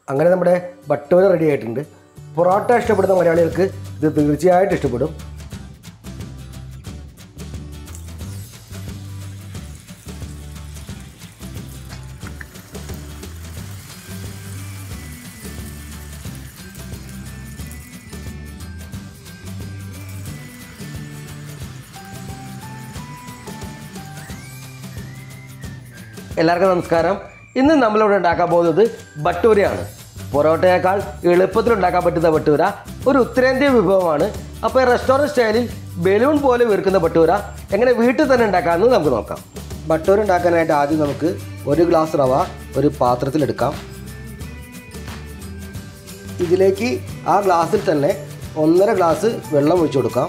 അങ്ങനെ നമ്മുടെ ബട്ടൂര റെഡി ആയിട്ടുണ്ട് പൊറോട്ട ഇഷ്ടപ്പെടുന്ന മലയാളികൾക്ക് ഇത് തീർച്ചയായിട്ടും ഇഷ്ടപ്പെടും എല്ലാവർക്കും നമസ്കാരം ഇന്ന് നമ്മളിവിടെ ഉണ്ടാക്കാൻ പോകുന്നത് ബട്ടൂരയാണ് പൊറോട്ടയേക്കാൾ എളുപ്പത്തിൽ ഉണ്ടാക്കാൻ പറ്റുന്ന ബട്ടൂര ഒരു ഉത്തരേന്ത്യൻ വിഭവമാണ് അപ്പോൾ റെസ്റ്റോറൻറ്റ് സ്റ്റൈലിൽ ബലൂൺ പോലെ വീർക്കുന്ന ബട്ടൂര എങ്ങനെ വീട്ടിൽ തന്നെ ഉണ്ടാക്കാമെന്ന് നമുക്ക് നോക്കാം ബട്ടൂര ഉണ്ടാക്കാനായിട്ട് ആദ്യം നമുക്ക് ഒരു ഗ്ലാസ് റവ ഒരു പാത്രത്തിലെടുക്കാം ഇതിലേക്ക് ആ ഗ്ലാസ്സിൽ തന്നെ ഒന്നര ഗ്ലാസ് വെള്ളം ഒഴിച്ചു കൊടുക്കാം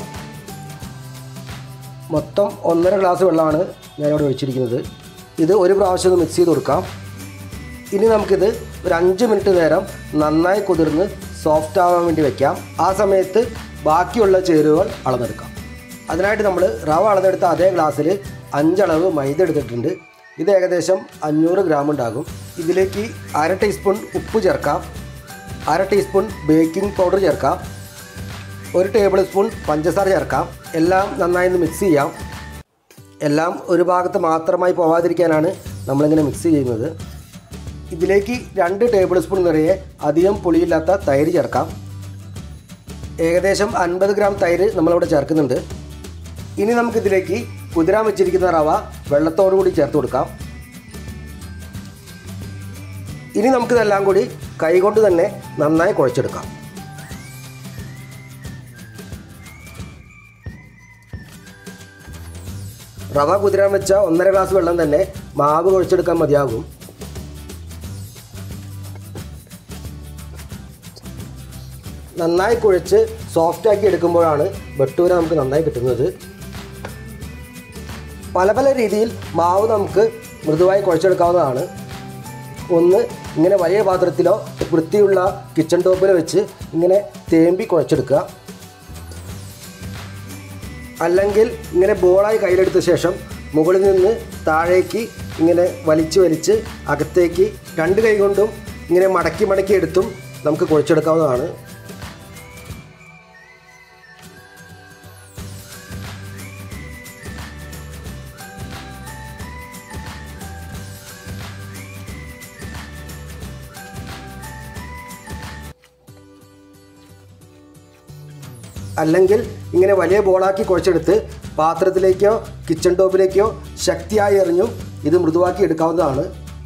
മൊത്തം ഒന്നര ഗ്ലാസ് വെള്ളമാണ് ഞാനിവിടെ ഒഴിച്ചിരിക്കുന്നത് ഇത് ഒരു പ്രാവശ്യം ഒന്ന് മിക്സ് ചെയ്ത് കൊടുക്കാം ഇനി നമുക്കിത് ഒരു അഞ്ച് മിനിറ്റ് നേരം നന്നായി കുതിർന്ന് സോഫ്റ്റ് ആവാൻ വേണ്ടി വെക്കാം ആ സമയത്ത് ബാക്കിയുള്ള ചേരുവകൾ അളന്നെടുക്കാം അതിനായിട്ട് നമ്മൾ റവ അളന്നെടുത്ത അതേ ഗ്ലാസ്സിൽ അഞ്ചളവ് മൈദ എടുത്തിട്ടുണ്ട് ഇത് ഏകദേശം അഞ്ഞൂറ് ഗ്രാം ഉണ്ടാകും ഇതിലേക്ക് അര ടീസ്പൂൺ ഉപ്പ് ചേർക്കാം അര ടീസ്പൂൺ ബേക്കിംഗ് പൗഡർ ചേർക്കാം ഒരു ടേബിൾ സ്പൂൺ പഞ്ചസാര ചേർക്കാം എല്ലാം നന്നായി ഒന്ന് മിക്സ് ചെയ്യാം എല്ലാം ഒരു ഭാഗത്ത് മാത്രമായി പോവാതിരിക്കാനാണ് നമ്മളിങ്ങനെ മിക്സ് ചെയ്യുന്നത് ഇതിലേക്ക് രണ്ട് ടേബിൾ സ്പൂൺ നിറയെ അധികം പുളിയില്ലാത്ത തൈര് ചേർക്കാം ഏകദേശം അൻപത് ഗ്രാം തൈര് നമ്മളിവിടെ ചേർക്കുന്നുണ്ട് ഇനി നമുക്കിതിലേക്ക് കുതിരാൻ വെച്ചിരിക്കുന്ന റവ വെള്ളത്തോടു കൂടി ചേർത്ത് കൊടുക്കാം ഇനി നമുക്കിതെല്ലാം കൂടി കൈകൊണ്ട് തന്നെ നന്നായി കുഴച്ചെടുക്കാം റവ കുതിരാൻ വെച്ച ഒന്നര ഗ്ലാസ് വെള്ളം തന്നെ മാവ് കുഴച്ചെടുക്കാൻ മതിയാകും നന്നായി കുഴച്ച് സോഫ്റ്റ് ആക്കി എടുക്കുമ്പോഴാണ് ബട്ടൂര നമുക്ക് നന്നായി കിട്ടുന്നത് പല പല രീതിയിൽ മാവ് നമുക്ക് മൃദുവായി കുഴച്ചെടുക്കാവുന്നതാണ് ഒന്ന് ഇങ്ങനെ വലിയ പാത്രത്തിലോ വൃത്തിയുള്ള കിച്ചൺ ടോപ്പിലോ വെച്ച് ഇങ്ങനെ തേമ്പി കുഴച്ചെടുക്കുക അല്ലെങ്കിൽ ഇങ്ങനെ ബോളായി കയ്യിലെടുത്ത ശേഷം മുകളിൽ നിന്ന് താഴേക്ക് ഇങ്ങനെ വലിച്ച് വലിച്ച് അകത്തേക്ക് രണ്ട് കൈ കൊണ്ടും ഇങ്ങനെ മടക്കി മടക്കി എടുത്തും നമുക്ക് കുഴച്ചെടുക്കാവുന്നതാണ് അല്ലെങ്കിൽ ഇങ്ങനെ വലിയ ബോളാക്കി കുഴച്ചെടുത്ത് പാത്രത്തിലേക്കോ കിച്ചൺ ടോപ്പിലേക്കോ ശക്തിയായി എറിഞ്ഞും ഇത് മൃദുവാക്കി എടുക്കാവുന്നതാണ്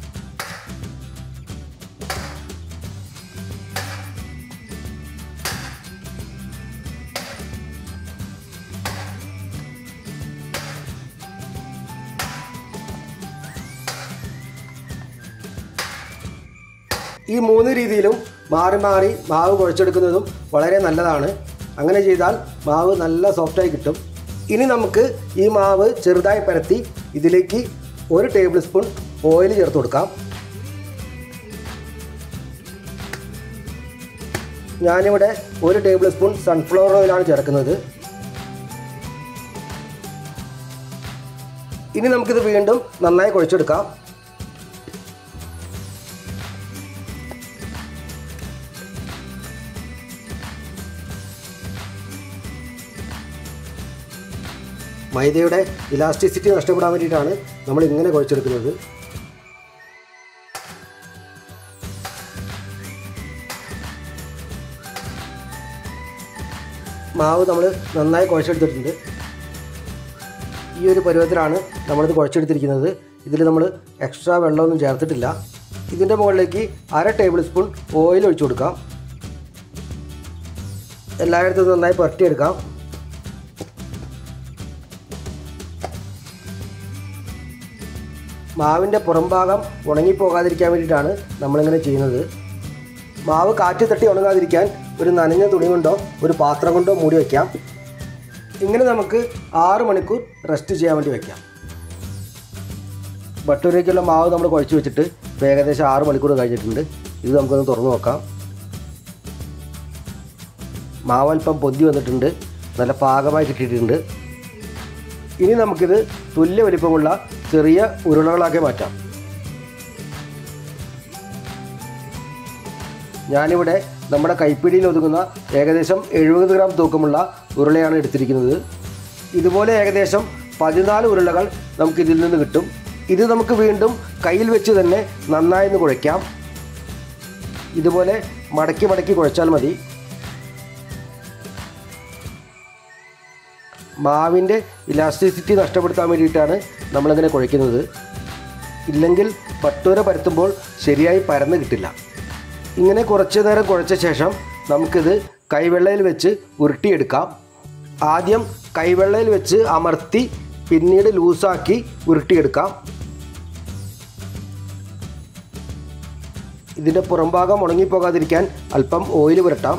ഈ മൂന്ന് രീതിയിലും മാറി മാറി മാവ് കുഴച്ചെടുക്കുന്നതും വളരെ നല്ലതാണ് അങ്ങനെ ചെയ്താൽ മാവ് നല്ല സോഫ്റ്റായി കിട്ടും ഇനി നമുക്ക് ഈ മാവ് ചെറുതായി പരത്തി ഇതിലേക്ക് ഒരു ടേബിൾ സ്പൂൺ ഓയിൽ ചേർത്ത് കൊടുക്കാം ഞാനിവിടെ ഒരു ടേബിൾ സ്പൂൺ സൺഫ്ലവർ ഓയിലാണ് ചേർക്കുന്നത് ഇനി നമുക്കിത് വീണ്ടും നന്നായി കുഴച്ചെടുക്കാം മൈദയുടെ ഇലാസ്റ്റിസിറ്റി നഷ്ടപ്പെടാൻ വേണ്ടിയിട്ടാണ് നമ്മൾ ഇങ്ങനെ കുഴച്ചെടുക്കുന്നത് മാവ് നമ്മൾ നന്നായി കുഴച്ചെടുത്തിട്ടുണ്ട് ഈ ഒരു പരുവത്തിലാണ് നമ്മളിത് കുഴച്ചെടുത്തിരിക്കുന്നത് ഇതിൽ നമ്മൾ എക്സ്ട്രാ വെള്ളമൊന്നും ചേർത്തിട്ടില്ല ഇതിൻ്റെ മുകളിലേക്ക് അര ടേബിൾ സ്പൂൺ ഓയിൽ ഒഴിച്ചു കൊടുക്കാം എല്ലായിടത്തും നന്നായി പുരട്ടിയെടുക്കാം മാവിൻ്റെ പുറംഭാഗം ഉണങ്ങിപ്പോകാതിരിക്കാൻ വേണ്ടിയിട്ടാണ് നമ്മളിങ്ങനെ ചെയ്യുന്നത് മാവ് കാറ്റ് തട്ടി ഉണങ്ങാതിരിക്കാൻ ഒരു നനഞ്ഞ തുണി കൊണ്ടോ ഒരു പാത്രം കൊണ്ടോ മൂടി വയ്ക്കാം ഇങ്ങനെ നമുക്ക് ആറ് മണിക്കൂർ റെസ്റ്റ് ചെയ്യാൻ വേണ്ടി വയ്ക്കാം ബട്ടൂരയ്ക്കുള്ള മാവ് നമ്മൾ കുഴച്ച് വെച്ചിട്ട് ഇപ്പോൾ ഏകദേശം ആറ് മണിക്കൂർ കഴിഞ്ഞിട്ടുണ്ട് ഇത് നമുക്കൊന്ന് തുറന്നു നോക്കാം മാവ് അല്പം പൊന്തി വന്നിട്ടുണ്ട് നല്ല പാകമായി കിട്ടിയിട്ടുണ്ട് ഇനി നമുക്കിത് തുല്യ വലിപ്പമുള്ള ചെറിയ ഉരുളകളാക്കി മാറ്റാം ഞാനിവിടെ നമ്മുടെ കൈപ്പിടിയിൽ ഒതുങ്ങുന്ന ഏകദേശം എഴുപത് ഗ്രാം തൂക്കമുള്ള ഉരുളയാണ് എടുത്തിരിക്കുന്നത് ഇതുപോലെ ഏകദേശം പതിനാല് ഉരുളകൾ നമുക്ക് ഇതിൽ നിന്ന് കിട്ടും ഇത് നമുക്ക് വീണ്ടും കയ്യിൽ വെച്ച് തന്നെ നന്നായി ഒന്ന് കുഴയ്ക്കാം ഇതുപോലെ മടക്കി മടക്കി കുഴച്ചാൽ മതി മാവിൻ്റെ ഇലാസ്റ്റിസിറ്റി നഷ്ടപ്പെടുത്താൻ വേണ്ടിയിട്ടാണ് നമ്മളിങ്ങനെ കുഴയ്ക്കുന്നത് ഇല്ലെങ്കിൽ പട്ടൂര പരത്തുമ്പോൾ ശരിയായി പരന്ന് കിട്ടില്ല ഇങ്ങനെ കുറച്ച് നേരം കുഴച്ച ശേഷം നമുക്കിത് കൈവെള്ളയിൽ വെച്ച് ഉരുട്ടിയെടുക്കാം ആദ്യം കൈവെള്ളയിൽ വെച്ച് അമർത്തി പിന്നീട് ലൂസാക്കി ഉരുട്ടിയെടുക്കാം ഇതിൻ്റെ പുറംഭാഗം ഉണങ്ങിപ്പോകാതിരിക്കാൻ അല്പം ഓയിൽ പുരട്ടാം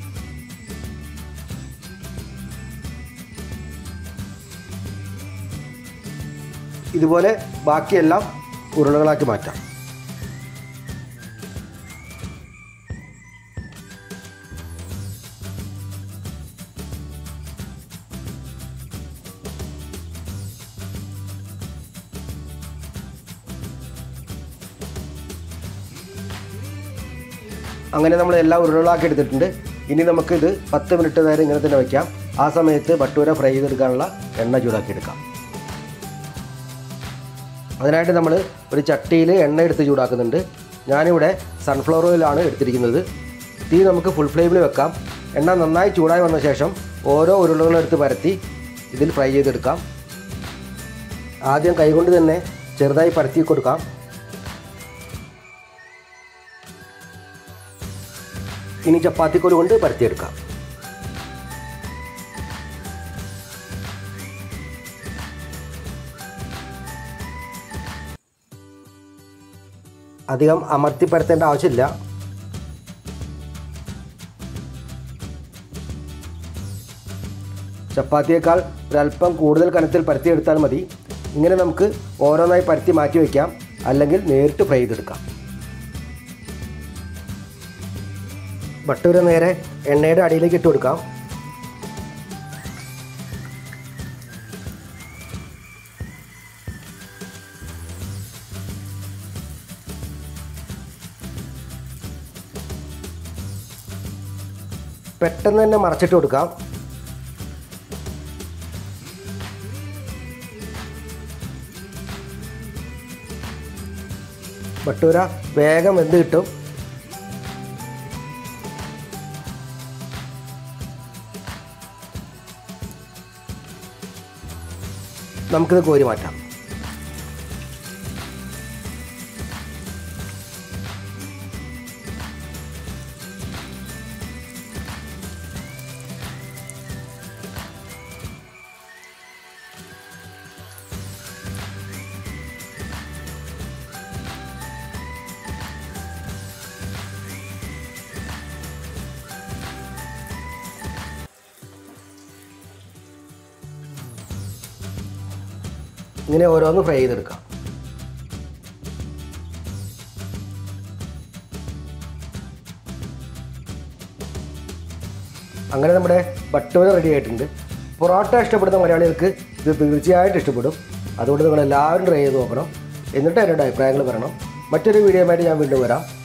ഇതുപോലെ ബാക്കിയെല്ലാം ഉരുളകളാക്കി മാറ്റാം അങ്ങനെ നമ്മൾ എല്ലാം ഉരുളകളാക്കി എടുത്തിട്ടുണ്ട് ഇനി നമുക്കിത് പത്ത് മിനിറ്റ് നേരം ഇങ്ങനെ തന്നെ വയ്ക്കാം ആ സമയത്ത് ബട്ടൂര ഫ്രൈ ചെയ്തെടുക്കാനുള്ള എണ്ണ ചൂടാക്കി എടുക്കാം അതിനായിട്ട് നമ്മൾ ഒരു ചട്ടിയിൽ എണ്ണ എടുത്ത് ചൂടാക്കുന്നുണ്ട് ഞാനിവിടെ സൺഫ്ലവർ ഓയിലാണ് എടുത്തിരിക്കുന്നത് തീ നമുക്ക് ഫുൾ ഫ്ലെയിമിൽ വെക്കാം എണ്ണ നന്നായി ചൂടായി വന്ന ശേഷം ഓരോ ഉരുളകളും എടുത്ത് പരത്തി ഇതിൽ ഫ്രൈ ചെയ്തെടുക്കാം ആദ്യം കൈകൊണ്ട് തന്നെ ചെറുതായി പരത്തി കൊടുക്കാം ഇനി ചപ്പാത്തിക്കോല് കൊണ്ട് പരത്തിയെടുക്കാം അധികം അമർത്തി പരത്തേണ്ട ആവശ്യമില്ല ചപ്പാത്തിയേക്കാൾ ഒരല്പം കൂടുതൽ കനത്തിൽ പരത്തിയെടുത്താൽ മതി ഇങ്ങനെ നമുക്ക് ഓരോന്നായി പരത്തി മാറ്റി വയ്ക്കാം അല്ലെങ്കിൽ നേരിട്ട് ഫ്രൈ ചെയ്തെടുക്കാം ബട്ടൂര നേരെ എണ്ണയുടെ അടിയിലേക്ക് ഇട്ട് കൊടുക്കാം പെട്ടെന്ന് തന്നെ മറച്ചിട്ട് കൊടുക്കാം ബട്ടൂര വേഗം വെന്ത് കിട്ടും നമുക്കിത് കോരി മാറ്റാം ഇങ്ങനെ ഓരോന്ന് ഫ്രൈ ചെയ്തെടുക്കാം അങ്ങനെ നമ്മുടെ ബട്ടൂര റെഡി ആയിട്ടുണ്ട് പൊറോട്ട ഇഷ്ടപ്പെടുന്ന മലയാളികൾക്ക് ഇത് തീർച്ചയായിട്ടും ഇഷ്ടപ്പെടും അതുകൊണ്ട് നിങ്ങൾ എല്ലാവരും ട്രൈ ചെയ്ത് നോക്കണം എന്നിട്ട് എന്നോട് അഭിപ്രായങ്ങൾ പറയണം മറ്റൊരു വീഡിയോ ആയിട്ട് ഞാൻ വീണ്ടും വരാം